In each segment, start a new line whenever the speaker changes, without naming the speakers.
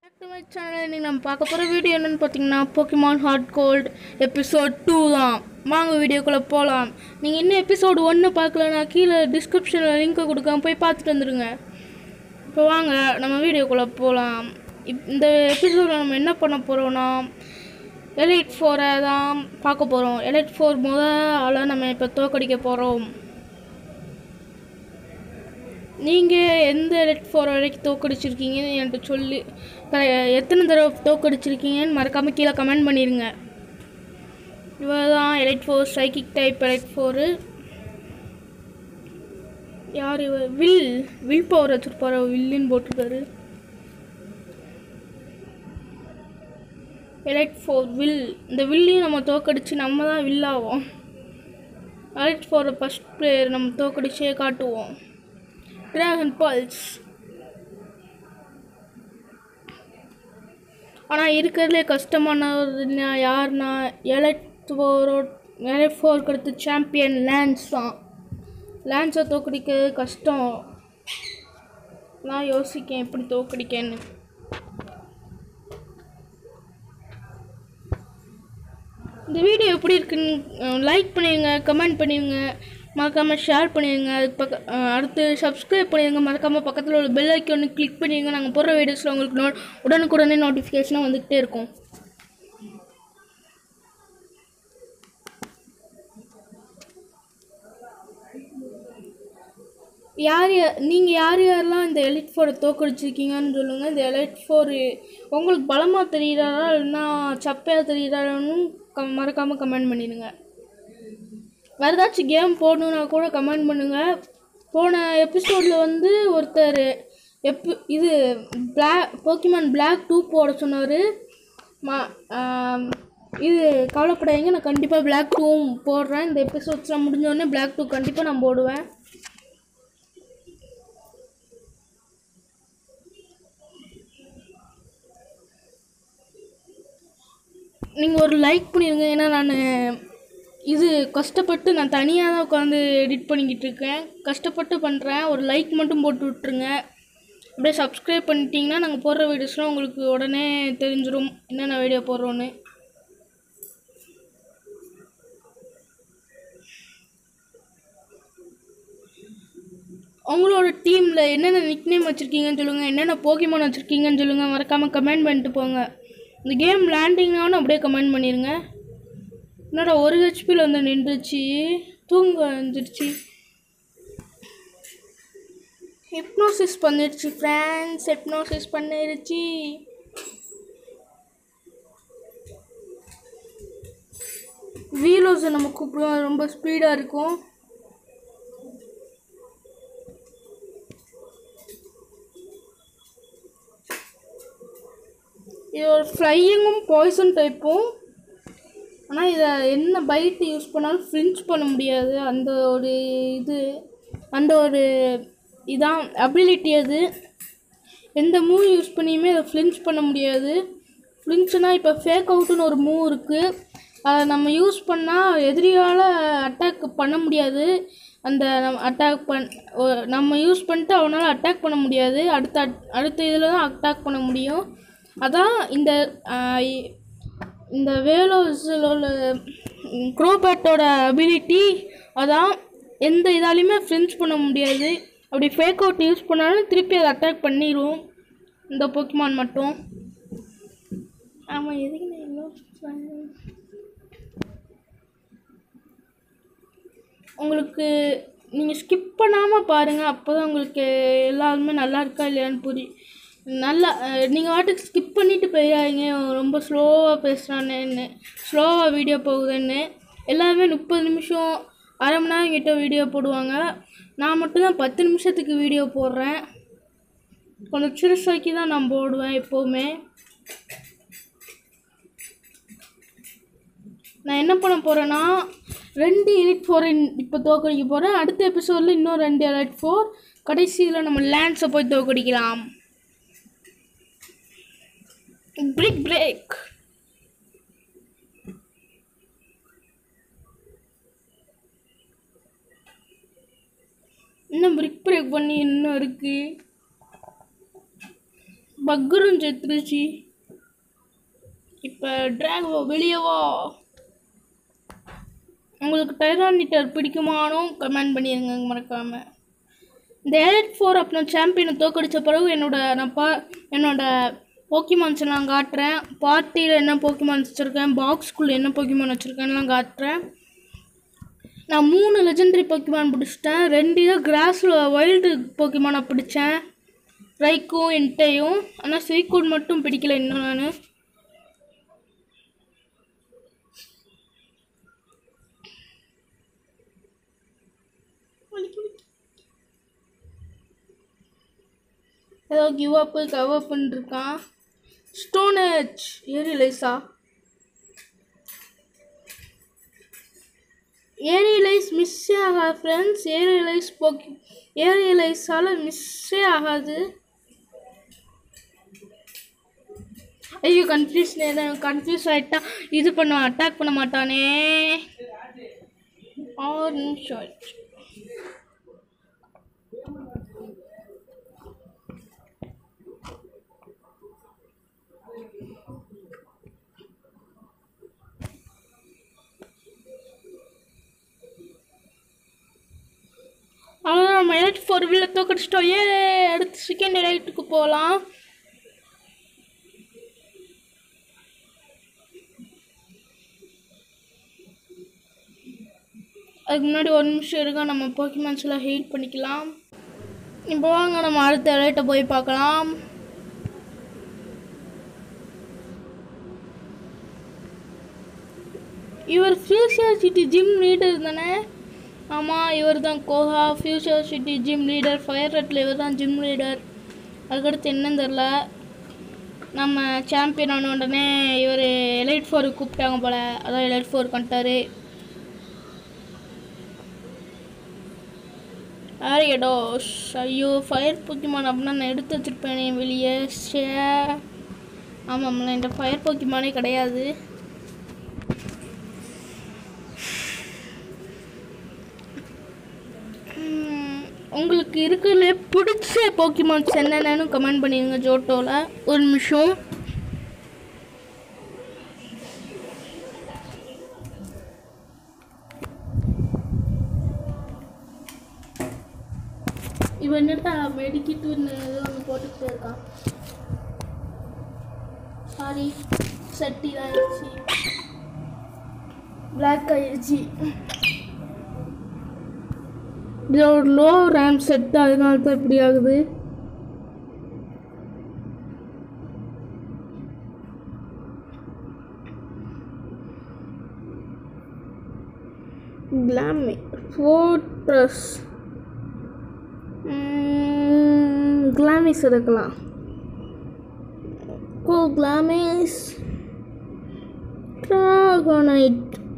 Back to my channel இன்னைக்கு நம்ம பார்க்க போகிற வீடியோ என்னன்னு பார்த்தீங்கன்னா Pokemon Heart Gold episode two தான் வாங்க வீடியோக்குள்ளே போகலாம் நீங்கள் இன்னும் எபிசோடு ஒன்று பார்க்கலனா கீழே டிஸ்கிரிப்ஷனில் லிங்க்கை கொடுக்காம போய் பார்த்துட்டு வந்துடுங்க இப்போ வாங்க நம்ம வீடியோக்குள்ளே போகலாம் இப் இந்த எபிசோடில் நம்ம என்ன பண்ண போகிறோம்னா எலைட் ஃபோரை தான் பார்க்க போகிறோம் எலைட் ஃபோர் முத ஆளாக நம்ம இப்போ தோக்கடிக்க போகிறோம் நீங்கள் எந்த எலெக்ட் ஃபோர் வரைக்கும் தோக்கடிச்சிருக்கீங்கன்னு என்கிட்ட சொல்லி க- எத்தனை தடவை தோக்கடிச்சிருக்கீங்கன்னு மறக்காமல் கீழே கமெண்ட் பண்ணிடுங்க இவர் தான் Elite Four psychic type Elite Four யார் இவர் வில் வில் பவர் வச்சுருப்பாரு வில்லுன்னு போட்டிருக்காரு எலைட் ஃபோர் வில் இந்த வில்லையும் நம்ம தோக்கடிச்சு நம்ம தான் வில்லாவோம் எலைட் ஃபோரை ஃபஸ்ட் பிளேயர் நம்ம தோக்கடிச்சே காட்டுவோம் டிராகன் பல்ஸ் ஆனால் இருக்கிறதுலே கஷ்டமானவர் யாருன்னா எலக்ட் ஃபோரோ எலக்ட் ஃபோருக்கு அடுத்து சாம்பியன் லேன்ஸ் தான் லேன்ஸை தோக்கடிக்கிறது கஷ்டம் நான் யோசிக்கேன் எப்படி தோக்கடிக்கேன்னு இந்த வீடியோ எப்படி இருக்குன்னு லைக் பண்ணிடுங்க கமெண்ட் பண்ணிடுங்க மறக்காமல் ஷேர் பண்ணிடுங்க அதுக்கு பக்க அஹ் அடுத்து சப்ஸ்கிரைப் பண்ணிடுங்க மறக்காமல் பக்கத்தில் உள்ள பெல் ஐக்கானு கிளிக் பண்ணிடுங்க நாங்கள் போடுற வீடியோஸில் உங்களுக்கு நோ உடனுக்குடனே நோட்டிஃபிகேஷனாக வந்துக்கிட்டே இருக்கும் யார் யார் நீங்கள் யார் யாரெல்லாம் இந்த எலைட் ஃபோரை தோக்கடிச்சிருக்கீங்கன்னு சொல்லுங்கள் இந்த எலைட் ஃபோர் உங்களுக்கு பலமாக தெரியுறாரா இல்லைன்னா சப்பையாக தெரியுறாரான்னு க மறக்காமல் கமெண்ட் பண்ணிடுங்க வேறு ஏதாச்சும் கேம் போடணுன்னா கூட கமெண்ட் பண்ணுங்கள் போன எபிசோடில் வந்து ஒருத்தர் எப் இது பிளாக் போக்கிமான் பிளாக் டூ போட சொன்னார் மா ஆம், இது கவலைப்படாதீங்க நான் கண்டிப்பாக பிளாக் டூவும் போடுறேன் இந்த எபிசோட்ஸ்லாம் முடிஞ்சோடனே பிளாக் டூ கண்டிப்பாக நான் போடுவேன் நீங்கள் ஒரு லைக் பண்ணிடுங்க ஏன்னா நான் இது கஷ்டப்பட்டு நான் தனியாக தான் உட்காந்து எடிட் பண்ணிக்கிட்டு இருக்கேன் கஷ்டப்பட்டு பண்ணுறேன் ஒரு லைக் மட்டும் போட்டு விட்ருங்க அப்படியே சப்ஸ்கிரைப் பண்ணிட்டீங்கன்னா நாங்கள் போடுற வீடியோஸ்லாம் உங்களுக்கு உடனே தெரிஞ்சிடும் என்னென்ன வீடியோ போடுறோன்னு உங்களோட டீமில் என்னென்ன நிக்நேம் வச்சுருக்கீங்கன்னு சொல்லுங்கள் என்னென்ன போக்கிமான் வச்சுருக்கீங்கன்னு சொல்லுங்கள் மறக்காமல் கமெண்ட் பண்ணிட்டு போங்க இந்த கேம் லேண்டிங்னாலும் அப்படியே கமெண்ட் பண்ணிடுங்க என்னடா ஒரு ஹெச்பியில் வந்து நின்றுச்சு தூங்க வந்துடுச்சு ஹிப்னோசிஸ் பண்ணிடுச்சு ஃப்ரெண்ட்ஸ் ஹிப்னோசிஸ் பண்ணிடுச்சு வீலோஸை நம்ம கூப்பிடுவோம் ரொம்ப ஸ்பீடாக இருக்கும் இது ஒரு ஃப்ளையிங்கும் பாய்சன் டைப்பும் ஆனால் இதை என்ன பைட் யூஸ் பண்ணாலும் ஃப்ளின்ச் பண்ண முடியாது அந்த ஒரு இது அந்த ஒரு இதான் அபிலிட்டி அது எந்த மூவ் யூஸ் பண்ணியுமே அதை ஃப்ளின்ச் பண்ண முடியாது ஃப்ளின்ச்னா இப்போ ஃபேக் அவுட்டுன்னு ஒரு மூவ் இருக்குது அதை நம்ம யூஸ் பண்ணால் எதிரியால் அட்டாக் பண்ண முடியாது அந்த அட்டாக் பண் ஒ- நம்ம யூஸ் பண்ணிட்டு அவனால் அட்டாக் பண்ண முடியாது அடுத்த at- அடுத்த இதில் தான் அட்டாக் பண்ண முடியும் அதான் இந்த ஆஹ், இ- இந்த வேலோஸில் உள்ள க்ரோபேட்டோட அபிலிட்டி அதான் எந்த இதாலையுமே ஃப்ரெஞ்ச் பண்ண முடியாது அப்படி ஃபேக் அவுட் யூஸ் பண்ணாலும் திருப்பி அதை அட்டாக் பண்ணிடும் இந்த போக்கிமான் மட்டும் ஆமாம் எதுக்கு நான் இவ்வளோ சொன்னேன்? உங்களுக்கு நீங்கள் ஸ்கிப் பண்ணாமல் பாருங்கள் அப்போ தான் உங்களுக்கு எல்லாருமே நல்லா இருக்கா இல்லையான்னு புரியும் நல்லா நீங்கள் வாட்டுக்கு ஸ்கிப் பண்ணிட்டு போயிடாதீங்க அவன் ரொம்ப ஸ்லோவாக பேசுகிறானேன்னு ஸ்லோவாக வீடியோ போகுதுன்னு எல்லாருமே முப்பது நிமிஷம் அரை மணி நேரம் கிட்ட வீடியோ போடுவாங்க நான் மட்டும்தான் பத்து நிமிஷத்துக்கு வீடியோ போடுறேன் கொஞ்சம் சிறுசாக்கி தான் நான் போடுவேன் எப்போவுமே நான் என்ன பண்ண போகிறேன்னா ரெண்டு எலைட் ஃபோர் இப்போ தோக்கடிக்க போகிறேன் அடுத்த எபிசோடில் இன்னும் ரெண்டு எலைட் ஃபோர் கடைசியில் நம்ம லேண்ட்ஸை போய் தோக்கடிக்கலாம் பிரேக் பிரேக் இன்னும் பிரிக் பிரேக் பண்ணி இன்னும் இருக்குது பக்கரும் செத்துருச்சு இப்போ ட்ராகோ வெளியே வா உங்களுக்கு டைரானிட்டர் பிடிக்குமானும் கமெண்ட் பண்ணிடுங்க மறக்காம இந்த எலைட் ஃபோர் அப்புறம் சாம்பியனை தோக்கடிச்ச பிறகு என்னோட நான் பா என்னோட போக்கிமான்ஸ் எல்லாம் காட்டுறேன் பார்ட்டியில் என்ன போக்கிமான்ஸ் வச்சுருக்கேன் பாக்ஸ்குள்ளே என்ன போக்கிமான் வச்சுருக்கேன்லாம் காட்டுறேன் நான் மூணு லெஜெண்டரி போக்கிமான் பிடிச்சிட்டேன் ரெண்டு இதை கிராஸில் வைல்டு போக்கிமானை பிடிச்சேன் ரைக்கும் என்ட்டையும் ஆனால் ஸ்வீக்கூட் மட்டும் பிடிக்கல இன்னும் நான் ஏதோ கிவ் அப்பு கவ் அப்புன்னு இருக்கான் ஸ்டோனேஜ் ஏரி லைஸா ஏரி லைஸ் மிஸ்ஸே ஆகாது ஃப்ரெண்ட்ஸ் ஏரி லைஸ் போக்கி ஏரி லைஸால் மிஸ்ஸே ஆகாது ஐயோ கன்ஃபியூஷன் ஏதாவது கன்ஃபியூஸ் ஆகிட்டா இது பண்ண அட்டாக் பண்ண மாட்டானே ஆறு நிமிஷம் ஆயிடுச்சு அவ்வளோதான் நம்ம எலைட் ஃபோர் வீல தோக்கடிச்சிட்டோம் ஏ அடுத்து செகண்ட் எலைட்டுக்கு போகலாம் அதுக்கு முன்னாடி ஒரு நிமிஷம் இருக்க நம்ம போக்கிமான்ஸ்லாம் ஹீட் பண்ணிக்கலாம் இப்போ வாங்க நம்ம அடுத்த எலைட்டை போய் பார்க்கலாம் இவர் ஃபியூச்சர் சிட்டி ஜிம் லீடர் தானே ஆமாம் இவர் தான் Koga Fuchsia City gym leader Fire ரெட்டில் இவர் தான் ஜிம் லீடர் அதுக்கடுத்து என்னன்னு தெரில நம்ம சாம்பியன் ஆன உடனே இவர் எலைட் ஃபோருக்கு கூப்பிட்டாங்க போல் அதான் எலைட் ஃபோர் பண்ணிட்டாரு ஆரியடோஸ் ஐயோ ஃபயர் போக்கிமான் அப்படின்னா நான் எடுத்து வச்சுருப்பேனே வெளியே ஷே ஆமாம்ல இந்த ஃபயர் போக்கிமானே கிடையாது ம், உங்களுக்கு இருக்கிறதுல பிடிச்ச போக்கிமான்ஸ் என்னென்னு கமெண்ட் பண்ணிடுங்க ஜோட்டோவில் ஒரு நிமிஷம் இவன் என்னடா மெடிக்கிட்டுன்னு ஏதோ ஒன்று போட்டுக்கிட்டே இருக்கான் சாரி சட்டி தான் ஆயிடுச்சு பிளாக் ஆயிடுச்சு இது ஒரு லோ ரேம் செட் அதனால தான் இப்படி ஆகுது கிளாமி ஃபோர்ட்ரஸ் கிளாமிஸ் இருக்கலாம் கோ கிளாமிஸ் ட்ராகோனைட்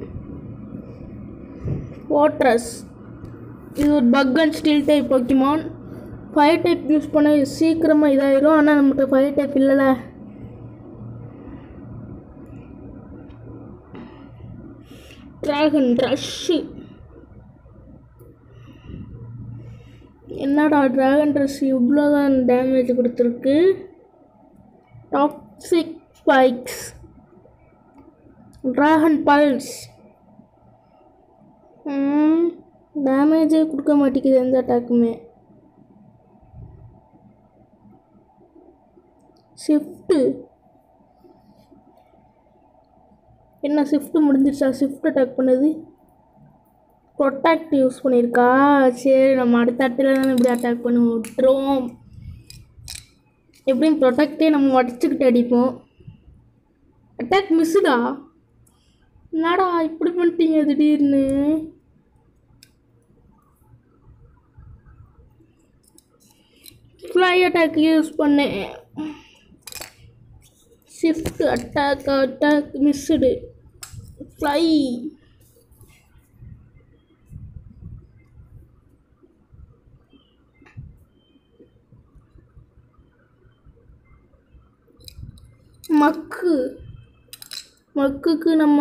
வாட்ரஸ் இது ஒரு bug and steel type Pokemon fire type use பண்ண இது சீக்கிரமாக இதாயிரும் ஆனால் நம்மகிட்ட ஃபயர் டைப் இல்லைல்ல ட்ராகன் ரஷ்ஷு என்னடா ட்ராகன் ரஷ் இவ்வளோதான் டேமேஜ் கொடுத்துருக்கு டாக்ஸிக் ஸ்பைக்ஸ் ட்ராகன் பல்ஸ் டேமேஜே கொடுக்க மாட்டேங்குது எந்த அட்டாக்குமே ஷிஃப்ட்டு என்ன ஷிஃப்ட் முடிஞ்சிருச்சா ஷிஃப்ட் அட்டாக் பண்ணுது ப்ரொட்டக்ட் யூஸ் பண்ணியிருக்கா சரி நம்ம அடுத்த இடத்துல தானே இப்படி அட்டாக் பண்ணி விட்டுருவோம் எப்படியும் ப்ரொட்டக்டே நம்ம உடச்சிக்கிட்டு அடிப்போம் அட்டாக் மிஸ்ஸுடா என்னடா இப்படி பண்ணிட்டீங்க திடீர்னு ஃப்ளை அட்டாக் யூஸ் பண்ணேன் shift attack attack missed fly மக்கு மக்குக்கு நம்ம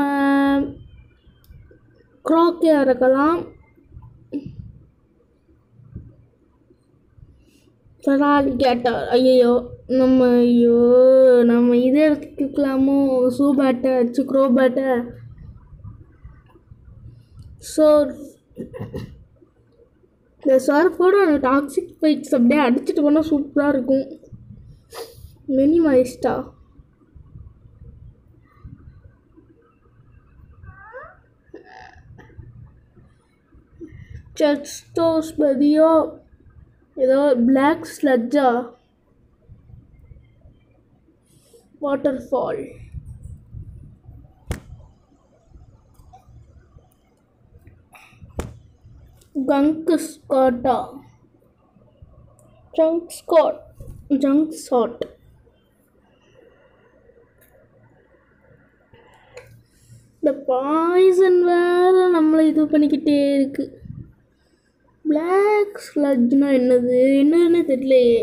க்ராக்கியாக இருக்கலாம் ராலி கேட்டார் ஐயோ நம்ம ஐயோ நம்ம இதே எடுத்துக்கலாமோ சூ பேட்டை சுக்ரோ பேட்டை ஸோ இந்த சர்ஃபோட அந்த டாக்ஸிக் பைக்ஸ் அப்படியே அடிச்சுட்டு போனால் சூப்பராக இருக்கும் மினிமலிஸ்டா செஸ்டோஸ் பதியோ ஏதோ பிளாக் ஸ்லட்ஜா வாட்டர் ஃபால் கங்கு ஸ்காட்டா ஜங்க் ஸ்காட் ஜங்க் ஷாட் இந்த பாய்சன் வேற நம்மளை இது பண்ணிக்கிட்டே இருக்கு பிளாக் ஸ்லட்ஜ்னா என்னது என்னதுன்னு தெரியலையே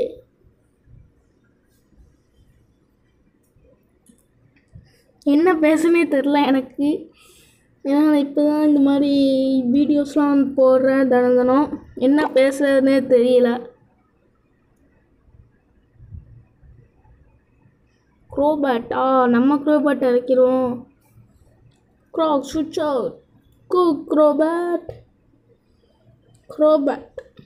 என்ன பேசுனே தெரில எனக்கு ஏன்னா நான் இப்போ தான் இந்த மாதிரி வீடியோஸ்லாம் போடுறேன் தினம் தினம் என்ன பேசுறதுனே தெரியல க்ரோபேட் ஆ நம்ம க்ரோபேட் வைக்கிறோம் க்ராக் சுவிட்ச் அவுட் கோ க்ரோபேட் க்ரோபேட்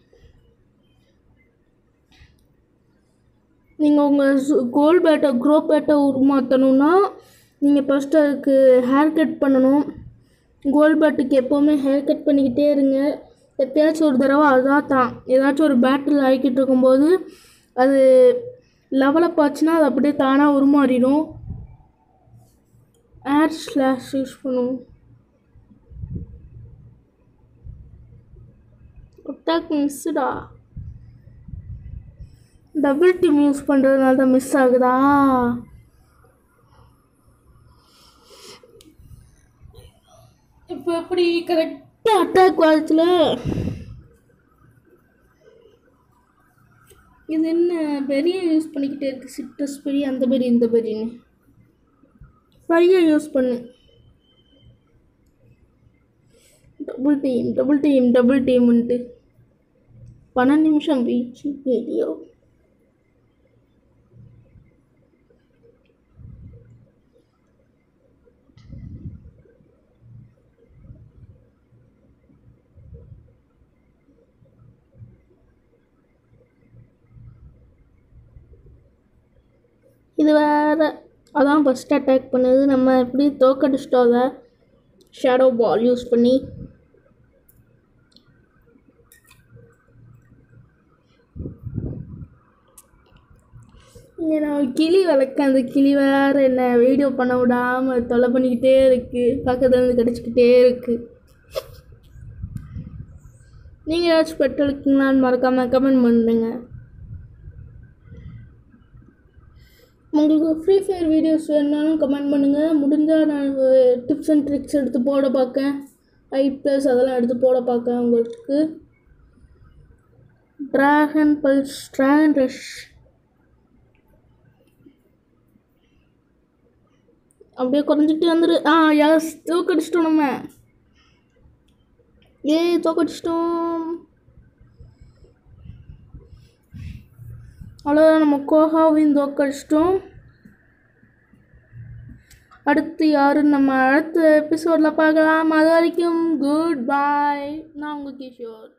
நீங்கள் உங்கள் கோல் பேட்டை க்ரோ பேட்டை உருமாற்றணுன்னா நீங்கள் ஃபஸ்ட்டு அதுக்கு ஹேர் கட் பண்ணணும் கோல் பேட்டுக்கு எப்போவுமே ஹேர் கட் பண்ணிக்கிட்டே இருங்க எப்பயாச்சும் ஒரு தடவை அதான் தான் ஏதாச்சும் ஒரு பேட்டில் ஆகிக்கிட்டு இருக்கும்போது அது லெவலப் ஆச்சுன்னா அது அப்படியே தானாக உருமாறிடும் ஏர் ஸ்லாஷ் யூஸ் பண்ணுவோம் அட்டாக் மிஸ்ஸுடா டபுள் டீம் யூஸ் பண்ணுறதுனால தான் மிஸ் ஆகுதா இப்போ எப்படி கரெக்டாக அட்டாக் வாழ்த்தில் இது என்ன பெரிய யூஸ் பண்ணிக்கிட்டே இருக்கு சிட்ரஸ் பெரிய அந்த பெரிய இந்த பெரியன்னு பைய யூஸ் பண்ணு double team double team double டீம்ன்ட்டு பன்னெண்டு நிமிஷம் வீச்சு வீடியோ இது வேற அதான் ஃபஸ்ட் அட்டாக் பண்ணுது நம்ம எப்படி தோக்கடிச்சிட்டோம் அதை ஷேடோ பால் யூஸ் பண்ணி இங்கே நான் கிளி வளர்க்க அந்த கிளி வேறு என்ன வீடியோ பண்ண விடாமல் தொலை பண்ணிக்கிட்டே இருக்குது பக்கத்துல இருந்து கடிச்சிக்கிட்டே இருக்குது நீங்கள் ஏதாச்சும் பெட் வளர்க்கீங்களான்னு மறக்காமல் கமெண்ட் பண்ணுங்க உங்களுக்கு ஃப்ரீ ஃபயர் வீடியோஸ் வேணுனாலும் கமெண்ட் பண்ணுங்கள் முடிஞ்சால் நான் டிப்ஸ் அண்ட் ட்ரிக்ஸ் எடுத்து போட பார்க்கேன் ஐ ப்ளஸ் அதெல்லாம் எடுத்து போட பார்க்கேன் உங்களுக்கு ட்ராகன் பல்ஸ் ட்ராகன் ரஷ் அப்படியே குறைஞ்சிட்டு வந்துரு ஆ எஸ் தோக்கடிச்சிட்டோம் நம்ம ஏய் தோக்கடிச்சிட்டோம் அவ்வளோதான் நம்ம கோஹாவையும் தோக்கடிச்சிட்டோம் அடுத்து யாருன்னு நம்ம அடுத்த எபிசோடில் பார்க்கலாம் அது வரைக்கும் குட் பாய் நான் உங்கள் கிஷோர்